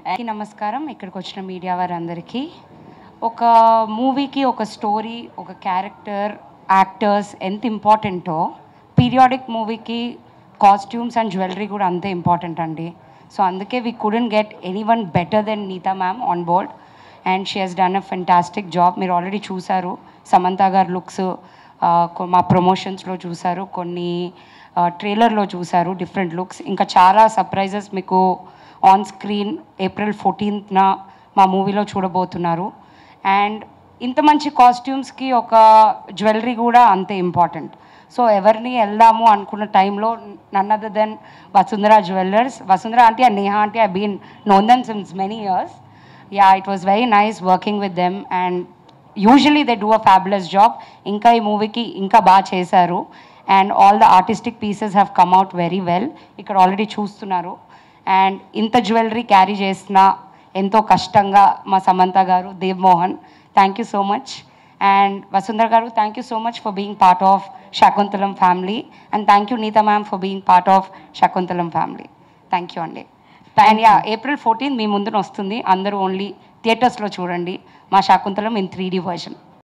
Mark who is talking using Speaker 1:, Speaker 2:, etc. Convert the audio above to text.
Speaker 1: అందరికీ నమస్కారం ఇక్కడికి వచ్చిన మీడియా వారందరికీ ఒక మూవీకి ఒక స్టోరీ ఒక క్యారెక్టర్ యాక్టర్స్ ఎంత ఇంపార్టెంటో పీరియాడిక్ మూవీకి కాస్ట్యూమ్స్ అండ్ జ్యువెలరీ కూడా అంతే ఇంపార్టెంట్ అండి సో అందుకే we couldn't get anyone better than Neeta ma'am on board and she has done a fantastic job మీరు ఆల్రెడీ చూసారు సమంత గారి లుక్స్ మా ప్రమోషన్స్లో చూసారు కొన్ని ట్రైలర్లో చూసారు డిఫరెంట్ లుక్స్ ఇంకా చాలా సర్ప్రైజెస్ మీకు ఆన్ స్క్రీన్ ఏప్రిల్ ఫోర్టీన్త్న మా మూవీలో చూడబోతున్నారు అండ్ ఇంత మంచి కాస్ట్యూమ్స్కి ఒక జ్యువెలరీ కూడా అంతే ఇంపార్టెంట్ సో ఎవరిని వెళ్దాము అనుకున్న టైంలో none other than Vasundhara jewellers Vasundhara aunty and Neha aunty I been known them since many years ya it was very nice working with them and usually they do a fabulous job ఇంకా ఈ మూవీకి ఇంకా బాగా చేశారు and all the artistic pieces have come out very well ఇక్కడ already చూస్తున్నారు and ఇంత jewellery carry చేసిన ఎంతో కష్టంగా మా సమంత గారు Dev Mohan thank you so much and Vasundhara గారు thank you so much for being part of Shakuntalam family and thank you Neeta ma'am for being part of Shakuntalam family thank you అండి అండ్ యా ఏప్రిల్ ఫోర్టీన్ మీ ముందున వస్తుంది అందరూ ఓన్లీ థియేటర్స్లో చూడండి మా Shaakuntalam in three D version